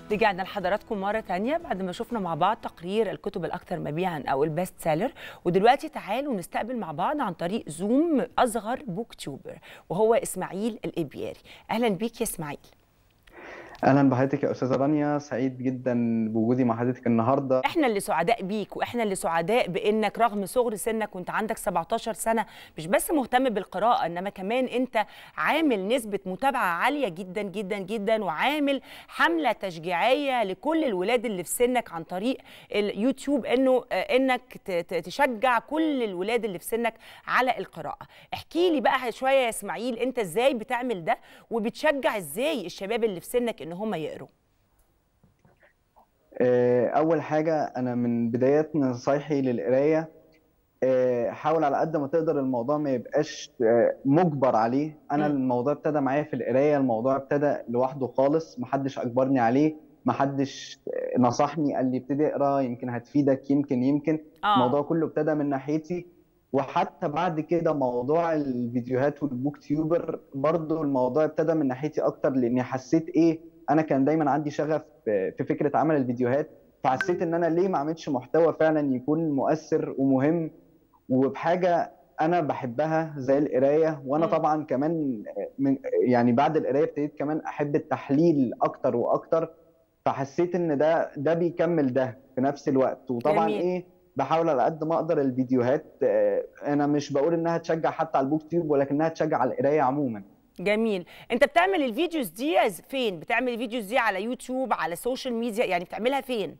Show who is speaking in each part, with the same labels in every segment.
Speaker 1: رجعنا لحضراتكم مرة تانية بعد ما شفنا مع بعض تقرير الكتب الأكثر مبيعا أو البيست سيلر ودلوقتي تعالوا نستقبل مع بعض عن طريق زوم أصغر بوك تيوبر وهو إسماعيل الإبياري أهلا بيك يا إسماعيل
Speaker 2: اهلا بحضرتك يا استاذه رانيا سعيد جدا بوجودي مع حضرتك النهارده
Speaker 1: احنا اللي سعداء بيك واحنا اللي سعداء بانك رغم صغر سنك وانت عندك 17 سنه مش بس مهتم بالقراءه انما كمان انت عامل نسبه متابعه عاليه جدا جدا جدا وعامل حمله تشجيعيه لكل الولاد اللي في سنك عن طريق اليوتيوب انه آه، انك ت- ت- تشجع كل الولاد اللي في سنك على القراءه احكي لي بقى شويه يا اسماعيل انت ازاي بتعمل ده وبتشجع ازاي الشباب اللي في سنك ان هم يقروا
Speaker 2: آه، اول حاجه انا من بدايات نصايحي للقرايه آه، حاول على قد ما تقدر الموضوع ما يبقاش آه، مجبر عليه انا
Speaker 1: مم.
Speaker 2: الموضوع ابتدى معايا في القرايه الموضوع ابتدى لوحده خالص محدش اجبرني عليه محدش آه، نصحني قال لي ابتدي اقرا يمكن هتفيدك يمكن يمكن
Speaker 1: اه
Speaker 2: الموضوع كله ابتدى من ناحيتي وحتى بعد كده موضوع الفيديوهات والبوك تيوبر برضو الموضوع ابتدى من ناحيتي اكتر لاني حسيت ايه انا كان دايما عندي شغف في في فكره عمل الفيديوهات فحسيت ان انا ليه ما اعملش محتوى فعلا يكون مؤثر ومهم وبحاجه انا بحبها زي القرايه وانا
Speaker 1: مم.
Speaker 2: طبعا كمان من يعني بعد القرايه ابتديت كمان احب التحليل اكتر واكتر فحسيت ان ده ده بيكمل ده في نفس الوقت وطبعا
Speaker 1: جميل.
Speaker 2: ايه بحاول على قد ما اقدر الفيديوهات آه، انا مش بقول انها تشجع حتى على البوك تيوب ولكنها تشجع على القرايه عموما
Speaker 1: جميل انت بتعمل الفيديوز دي از- فين بتعمل الفيديوز دي على يوتيوب على السوشيال ميديا يعني بتعملها فين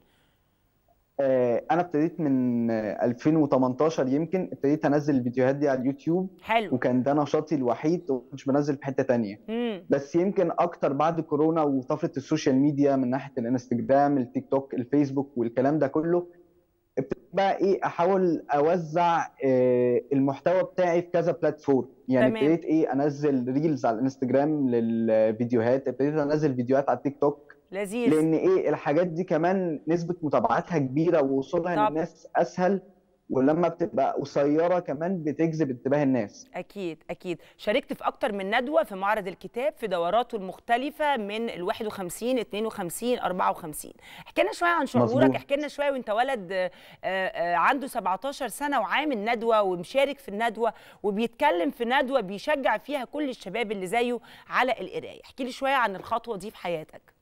Speaker 2: آه، انا ابتديت من آه، 2018 يمكن ابتديت انزل الفيديوهات دي على اليوتيوب
Speaker 1: حلو
Speaker 2: وكان ده نشاطي الوحيد ومش بنزل في حته تانية
Speaker 1: امم
Speaker 2: بس يمكن اكتر بعد كورونا وطفره السوشيال ميديا من ناحيه الانستجرام التيك توك الفيسبوك والكلام ده كله ابتديت بقى ايه احاول اوزع آه، المحتوى بتاعي في كذا بلاتفورم يعني
Speaker 1: تمام.
Speaker 2: ابتديت ايه انزل ريلز على الانستجرام للفيديوهات ابتديت انزل فيديوهات على التيك توك
Speaker 1: لذيذ
Speaker 2: لان ايه الحاجات دي كمان نسبه متابعتها كبيره ووصولها
Speaker 1: طب.
Speaker 2: للناس اسهل ولما بتبقى قصيره كمان بتجذب انتباه الناس
Speaker 1: اكيد اكيد شاركت في اكتر من ندوه في معرض الكتاب في دوراته المختلفه من ال 51 52 54 احكي لنا شويه عن شعورك
Speaker 2: مظبوط.
Speaker 1: احكي لنا شويه وانت ولد آه، آه، عنده 17 سنه وعامل ندوه ومشارك في الندوه وبيتكلم في ندوه بيشجع فيها كل الشباب اللي زيه على القرايه احكي لي شويه عن الخطوه دي في حياتك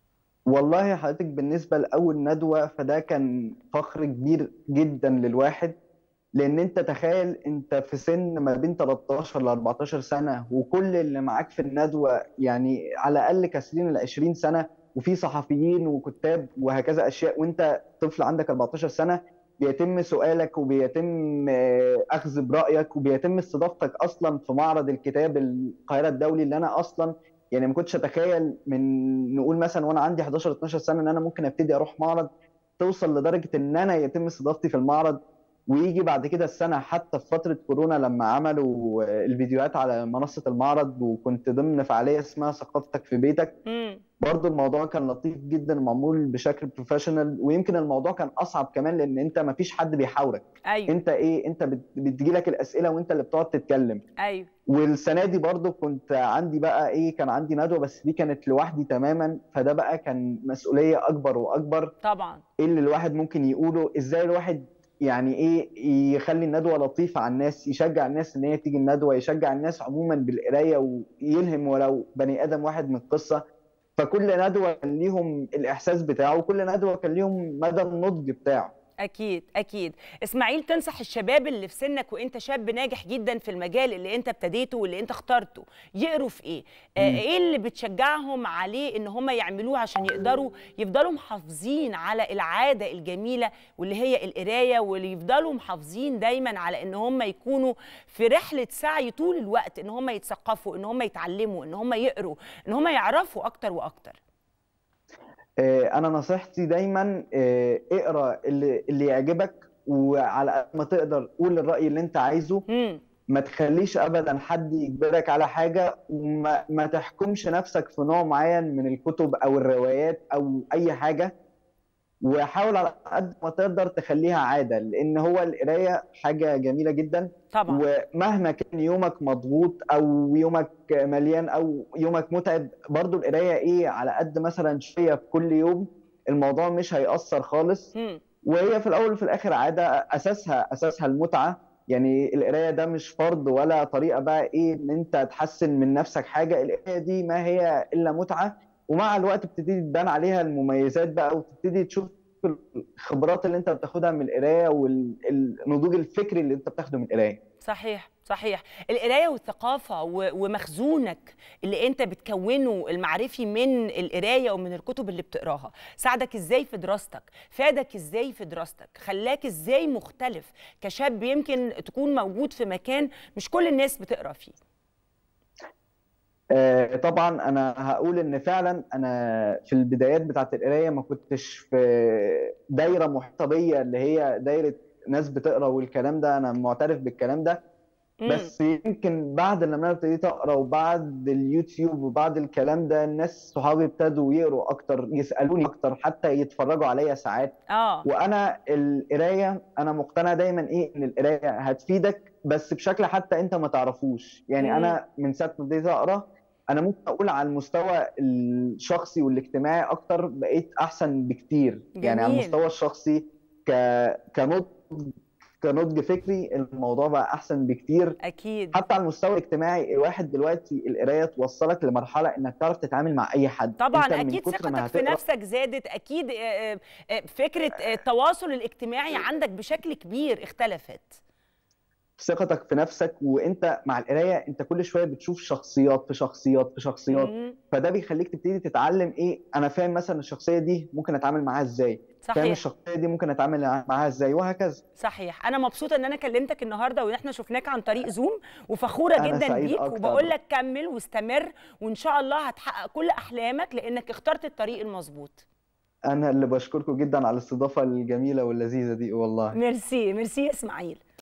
Speaker 2: والله حضرتك بالنسبة لأول ندوة فده كان فخر كبير جدا للواحد لأن أنت تخيل أنت في سن ما بين 13 ل 14 سنة وكل اللي معاك في الندوة يعني على الأقل كاسرين ال 20 سنة وفي صحفيين وكتاب وهكذا أشياء وأنت طفل عندك 14 سنة بيتم سؤالك وبيتم آه، أخذ برأيك وبيتم استضافتك أصلا في معرض الكتاب القاهرة الدولي اللي أنا أصلا يعني ما كنتش اتخيل من نقول مثلا وانا عندي 11 12 سنه ان انا ممكن ابتدي اروح معرض توصل لدرجه ان انا يتم استضافتي في المعرض ويجي بعد كده السنه حتى في فتره كورونا لما عملوا الفيديوهات على منصه المعرض وكنت ضمن فعاليه اسمها ثقافتك في بيتك
Speaker 1: امم
Speaker 2: برضو الموضوع كان لطيف جدا ومعمول بشكل بروفيشنال ويمكن الموضوع كان اصعب كمان لان انت ما فيش حد بيحاورك
Speaker 1: ايوه
Speaker 2: انت ايه انت بت- بتجيلك الاسئله وانت اللي بتقعد تتكلم
Speaker 1: ايوه
Speaker 2: والسنه دي برضو كنت عندي بقى ايه كان عندي ندوه بس دي كانت لوحدي تماما فده بقى كان مسؤوليه اكبر واكبر
Speaker 1: طبعا
Speaker 2: ايه اللي الواحد ممكن يقوله ازاي الواحد يعني ايه يخلي الندوه لطيفه على الناس يشجع الناس ان هي تيجي الندوه يشجع الناس عموما بالقرايه ويلهم ولو بني ادم واحد من القصه فكل ندوه كان ليهم الاحساس بتاعه وكل ندوه كان ليهم مدى النضج بتاعه
Speaker 1: اكيد اكيد اسماعيل تنصح الشباب اللي في سنك وانت شاب ناجح جدا في المجال اللي انت ابتديته واللي انت اخترته يقروا في ايه آه
Speaker 2: مم.
Speaker 1: ايه اللي بتشجعهم عليه ان هم يعملوه عشان يقدروا يفضلوا محافظين على العاده الجميله واللي هي القرايه واللي يفضلوا محافظين دايما على ان هم يكونوا في رحله سعي طول الوقت ان هم يتثقفوا ان هم يتعلموا ان هم يقروا ان هم يعرفوا اكتر واكتر
Speaker 2: آه، انا نصيحتي دايما آه، اقرا اللي اللي يعجبك وعلى قد ما تقدر قول الراي اللي انت عايزه
Speaker 1: امم
Speaker 2: ما تخليش ابدا حد يجبرك على حاجه وما ما تحكمش نفسك في نوع معين من الكتب او الروايات او اي حاجه وحاول على قد ما تقدر تخليها عاده لان هو القرايه حاجه جميله جدا
Speaker 1: طبعا
Speaker 2: ومهما كان يومك مضغوط او يومك مليان او يومك متعب برضو القرايه ايه على قد مثلا شويه في كل يوم الموضوع مش هيأثر خالص
Speaker 1: مم.
Speaker 2: وهي في الاول وفي الاخر عاده اساسها اساسها المتعه يعني القرايه ده مش فرض ولا طريقه بقى ايه ان انت تحسن من نفسك حاجه القرايه دي ما هي الا متعه ومع الوقت بتبتدي تبان عليها المميزات بقى وتبتدي تشوف الخبرات اللي انت بتاخدها من القرايه والنضوج الفكري اللي انت بتاخده من القرايه
Speaker 1: صحيح صحيح القرايه والثقافه و- ومخزونك اللي انت بتكونه المعرفي من القرايه ومن الكتب اللي بتقراها ساعدك ازاي في دراستك فادك ازاي في دراستك خلاك ازاي مختلف كشاب يمكن تكون موجود في مكان مش كل الناس بتقرا فيه
Speaker 2: آه، طبعا انا هقول ان فعلا انا في البدايات بتاعت القرايه ما كنتش في دايره محيطه بيا اللي هي دايره ناس بتقرا والكلام ده انا معترف بالكلام ده
Speaker 1: مم.
Speaker 2: بس يمكن بعد لما انا ابتديت اقرا وبعد اليوتيوب وبعد الكلام ده الناس صحابي ابتدوا يقروا اكتر يسالوني اكتر حتى يتفرجوا عليا ساعات
Speaker 1: اه
Speaker 2: وانا القرايه انا مقتنع دايما ايه ان القرايه هتفيدك بس بشكل حتى انت ما تعرفوش يعني
Speaker 1: مم.
Speaker 2: انا من ساعه ما بديت اقرا انا ممكن اقول على المستوى الشخصي والاجتماعي اكتر بقيت احسن بكتير يعني على
Speaker 1: جميل.
Speaker 2: المستوى الشخصي ك كنضج كنضج فكري الموضوع بقى احسن بكتير
Speaker 1: اكيد
Speaker 2: حتى على المستوى الاجتماعي الواحد دلوقتي القرايه توصلك لمرحله انك تعرف تتعامل مع اي حد
Speaker 1: طبعا
Speaker 2: انت من
Speaker 1: اكيد
Speaker 2: كتر ما
Speaker 1: ثقتك في
Speaker 2: هتقرا
Speaker 1: نفسك زادت اكيد آه، آه، آه، فكره آه، التواصل الاجتماعي عندك بشكل كبير اختلفت
Speaker 2: ثقتك في نفسك وانت مع القرايه انت كل شويه بتشوف شخصيات في شخصيات في شخصيات
Speaker 1: مم.
Speaker 2: فده بيخليك تبتدي تتعلم ايه انا فاهم مثلا الشخصيه دي ممكن اتعامل معاها ازاي فاهم
Speaker 1: صحيح
Speaker 2: الشخصيه دي ممكن اتعامل معاها ازاي وهكذا
Speaker 1: صحيح انا مبسوطه ان انا كلمتك النهارده وان احنا شفناك عن طريق زوم وفخوره
Speaker 2: أنا
Speaker 1: جدا
Speaker 2: سعيد
Speaker 1: بيك
Speaker 2: أكتر.
Speaker 1: وبقول لك كمل واستمر وان شاء الله هتحقق كل احلامك لانك اخترت الطريق المظبوط
Speaker 2: انا اللي بشكركم جدا على الاستضافه الجميله واللذيذه دي والله
Speaker 1: ميرسي ميرسي يا اسماعيل